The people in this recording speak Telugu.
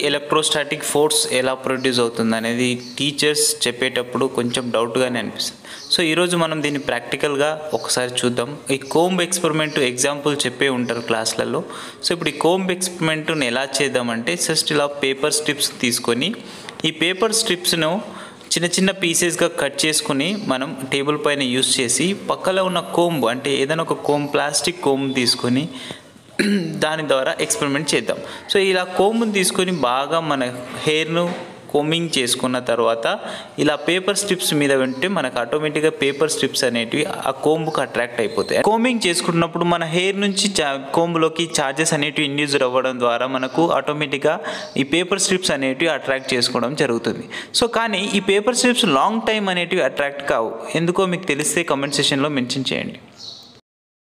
ఎలక్ట్రోస్టాటిక్ ఫోర్స్ ఎలా ప్రొడ్యూస్ అవుతుంది అనేది టీచర్స్ చెప్పేటప్పుడు కొంచెం డౌట్గానే అనిపిస్తుంది సో ఈరోజు మనం దీన్ని ప్రాక్టికల్గా ఒకసారి చూద్దాం ఈ కోంబ్ ఎక్స్పెరిమెంట్ ఎగ్జాంపుల్ చెప్పే ఉంటారు క్లాసులలో సో ఇప్పుడు ఈ కోంబ్ ఎక్స్పెరిమెంట్ని ఎలా చేద్దామంటే జస్ట్ ఇలా పేపర్ స్ట్రిప్స్ తీసుకొని ఈ పేపర్ స్ట్రిప్స్ను చిన్న చిన్న పీసెస్గా కట్ చేసుకుని మనం టేబుల్ పైన యూస్ చేసి పక్కలో ఉన్న కోంబ్ అంటే ఏదైనా ఒక కోంబ్ ప్లాస్టిక్ కోంబ్ తీసుకొని దాని ద్వారా ఎక్స్పెరిమెంట్ చేద్దాం సో ఇలా కోంబుని తీసుకొని బాగా మన హెయిర్ను కోమింగ్ చేసుకున్న తర్వాత ఇలా పేపర్ స్ట్రిప్స్ మీద ఉంటే మనకు ఆటోమేటిక్గా పేపర్ స్ట్రిప్స్ అనేటివి ఆ కోంబుకి అట్రాక్ట్ అయిపోతాయి కోమింగ్ చేసుకున్నప్పుడు మన హెయిర్ నుంచి చా కోంబులోకి చార్జెస్ అనేటివి ఇండ్యూస్ అవ్వడం ద్వారా మనకు ఆటోమేటిక్గా ఈ పేపర్ స్ట్రిప్స్ అనేటివి అట్రాక్ట్ చేసుకోవడం జరుగుతుంది సో కానీ ఈ పేపర్ స్ట్రిప్స్ లాంగ్ టైం అనేటివి అట్రాక్ట్ కావు ఎందుకో మీకు తెలిస్తే కమెంట్ సెషన్లో మెన్షన్ చేయండి